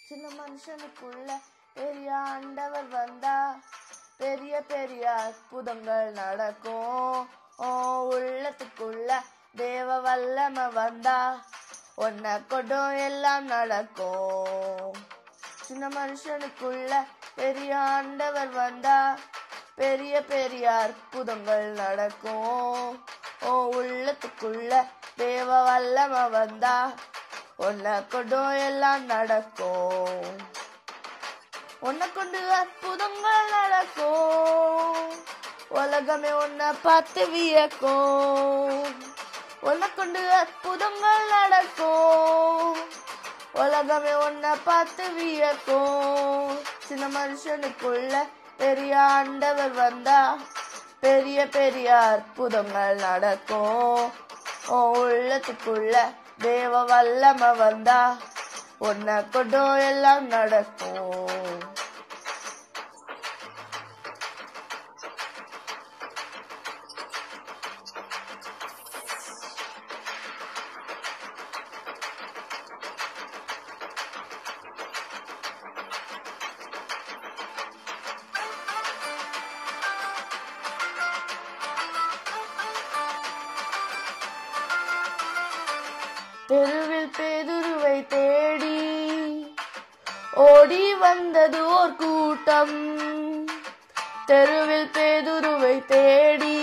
சின்ன மனுஷனுக்குள்ள பெரிய ஆண்டவர் வந்தா பெரிய பெரிய அற்புதங்கள் நடக்கும் ஓ உள்ளத்துக்குள்ள தேவ வல்லம வந்தா உன்னை கொண்டும் எல்லாம் நடக்கும் சின்ன மனுஷனுக்குள்ள பெரிய ஆண்டவர் வந்தா பெரிய பெரிய அற்புதங்கள் நடக்கும் ஓ உள்ளத்துக்குள்ள தேவ வல்லம வந்தா உன்னை கொண்டும் எல்லாம் நடக்கும் உன்னை கொண்டு அற்புதங்கள் நடக்கும் உலகமே உன்னை பார்த்து வியக்கும் உன்னை கொண்டு அற்புதங்கள் நடக்கும் உலகமே உன்னை பார்த்து வியக்கும் சின்ன மனுஷனுக்குள்ள பெரிய ஆண்டவர் வந்தா பெரிய பெரிய அற்புதங்கள் நடக்கும் உன் உள்ளத்துக்குள்ள தேவ வல்லம வந்தா உன்னை கொண்டும் எல்லாம் நடக்கும் தெருவில் பேதுருவை தேடி ஓடி வந்தது ஓர் கூட்டம் தெருவில் பேதுருவை தேடி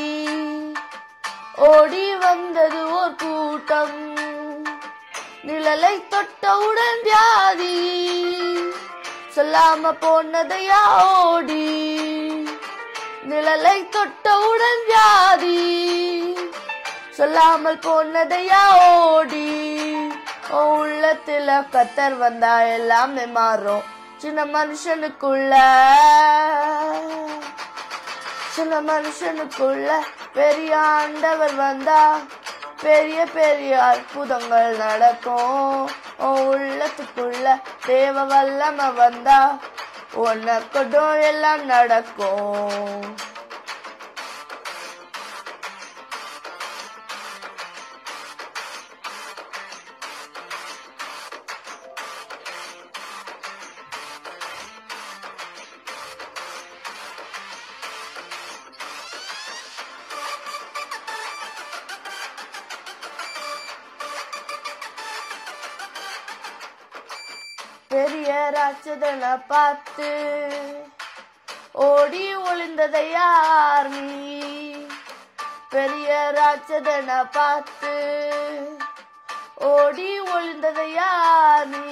ஓடி வந்தது ஓர் கூட்டம் நிழலை தொட்டவுடன் வியாதி சொல்லாம போனதையா ஓடி நிழலை தொட்டவுடன் வியாதி சொல்லாமல் போனதையா ஓடி உன் உள்ளத்துல கத்தர் வந்தா எல்லாமே மாறும் சின்ன மனுஷனுக்குள்ள சின்ன மனுஷனுக்குள்ள பெரிய ஆண்டவர் வந்தா பெரிய பெரிய அற்புதங்கள் நடக்கும் உன் உள்ளத்துக்குள்ள தேவ வல்லம வந்தா உன்னை கொண்டும் எல்லாம் நடக்கும் பெரிய ராட்சதனை பார்த்து ஓடி ஒளிந்ததை யார் நீ பெரிய ராட்சதனை பார்த்து ஓடி ஒளிந்ததை யார் நீ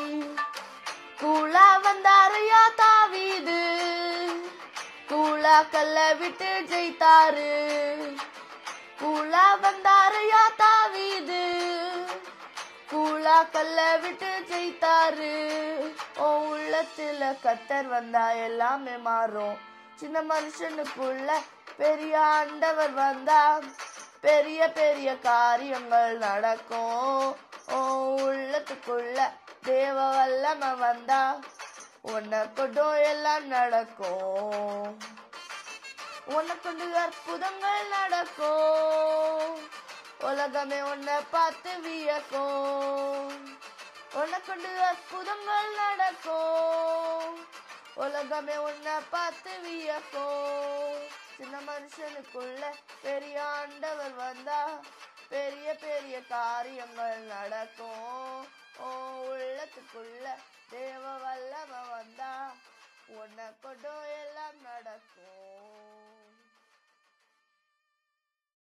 கூலா வந்தாரையா தாவீது கூலா கல்ல விட்டு ஜெயித்தாரு கூலா வந்தாரையா தாவீது கூலா கல்ல விட்டு ஜெயித்தாரு உன் உள்ளத்துல கத்தர் வந்தா எல்லாமே மாறும் சின்ன மனுஷனுக்குள்ள பெரிய ஆண்டவர் வந்தா பெரிய பெரிய காரியங்கள் நடக்கும் உன் உள்ளத்துக்குள்ள தேவ வல்லம வந்தா உன்னை கொண்டும் எல்லாம் நடக்கும் உன்னை கொண்டு அற்புதங்கள் நடக்கும் உலகமே உன்னை பார்த்து வியக்கும் உன்னை கொண்டு அற்புதங்கள் நடக்கும் உலகமே உன்னை பார்த்து வியக்கும் சின்ன மனுஷனுக்குள்ள பெரிய ஆண்டவர் வந்தா பெரிய பெரிய காரியங்கள் நடக்கும் உன் உள்ளத்துக்குள்ள தேவ வல்லம வந்தா உன்னை கொண்டு